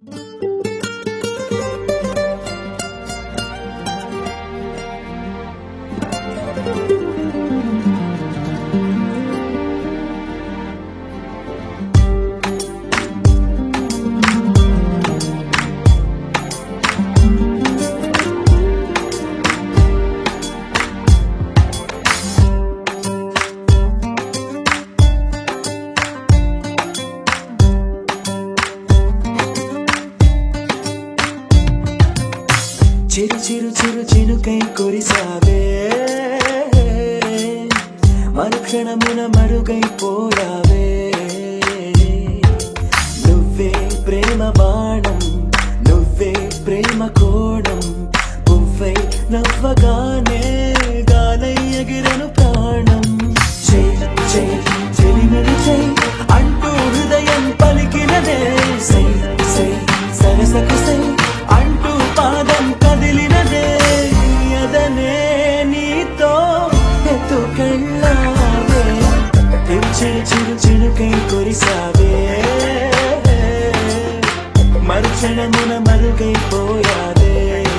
చిరు చిరు చిరు చినుకై కురిసావే మరుక్షణమున మరుగైపోయావే నువ్వే ప్రేమ బాణం నువ్వే ప్రేమ కోణం పువ్వై నవ్వగానే గాలై ఎగిరను ప్రాణం చెయ్ చెయ్ చెలిమిడి చెయ్ అంటూ హృదయం పలికినదే సై సై సరసకు సై అంటూ పాదం కదిలినదే అదనే నీతో ఎత్తుకెళ్ళావే చిరు చిరు చిరుకై కురిసావే మరుక్షణమున మరుగైపోయాదే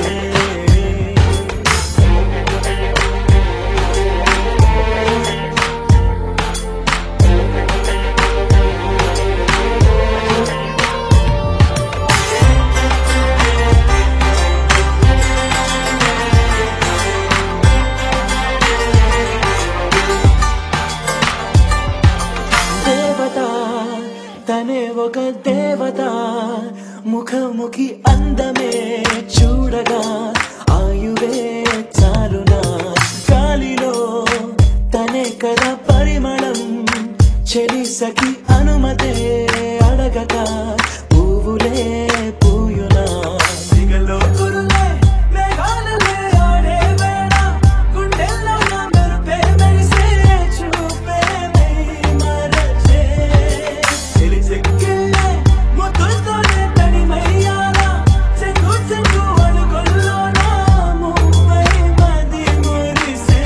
దేవత తనే ఒక దేవత ముఖముఖి అందమే చూడగా ఆయువే చాలునా గాలిలో తనే కదా పరిమళం చెలి సఖి అనుమతే అడగగా పువ్వులే పూయునా దిగలో కురులే మేఘాలలే ఆడే వేళ గుండెల్లో నా మెరుపే మెరిసే చూపే మెయ్ మరచే తెలిసెక్కిళ్ళే ముద్దులతోనే తడిమయ్యాలా చెంగు చెంగు అడుగుల్లోనా మువ్వై మది మురిసే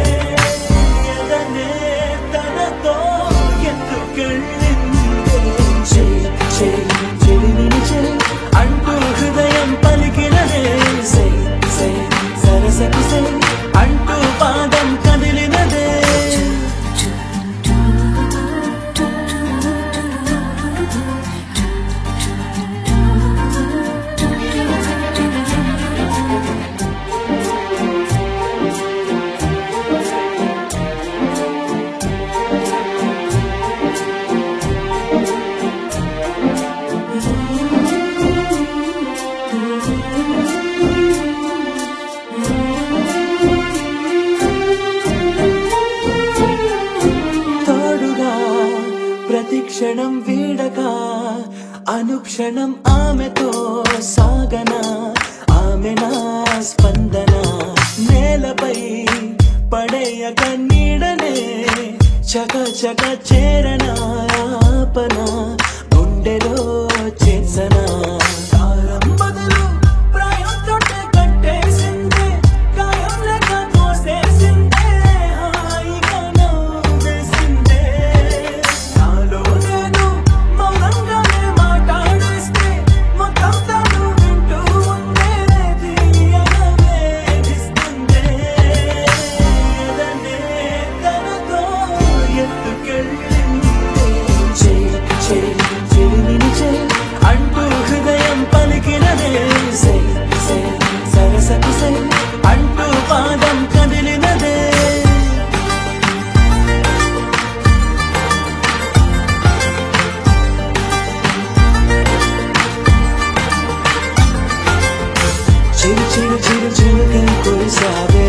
ఎదనే తనతో ఎత్తుకెళ్ళింది చెయ్ చెయ్ చెలిమిని చెయ్ అంటూ హృదయం పలికినదే సై సై సరసకు సై అంటూ పాదం కదిలినదే తోడుగా ప్రతిక్షణం వీడగా అనుక్షణం ఆమెతో సాగన ఆమె నా స్పందన నేలపై పడేయక నీడనే చక చక చేరన ఆపన గుండెలో చేసన కారం బదులు ప్రాయంతోటే కట్టేసిందే గాయం లేక మోసేసిందే హాయిగా నవ్వేసిందే నాలో నేను మౌనంగానే మాట్లాడేస్తే మొత్తం తను వింటూ ఉందే తీయగా వేధిస్తుందే ఎదనే తనతో ఎత్తుకెళ్ళిందే చెయ్ చెయ్ చెలిమిని చెయ్ అంటూ హృదయం పలికినదే సై సై సరసకు సై అంటూ పాదం కదిలినదే చిరు చిరు చిరు చిరుకై కురిసావే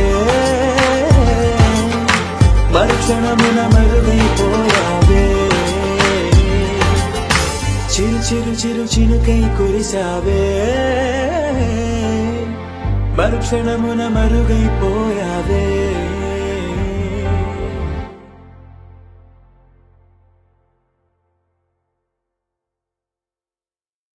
మరుక్షణమున మరుగైపోయావే చిరు చిరు చిరు చినుకై కురిసావే మరుక్షణమున మరుగైపోయావే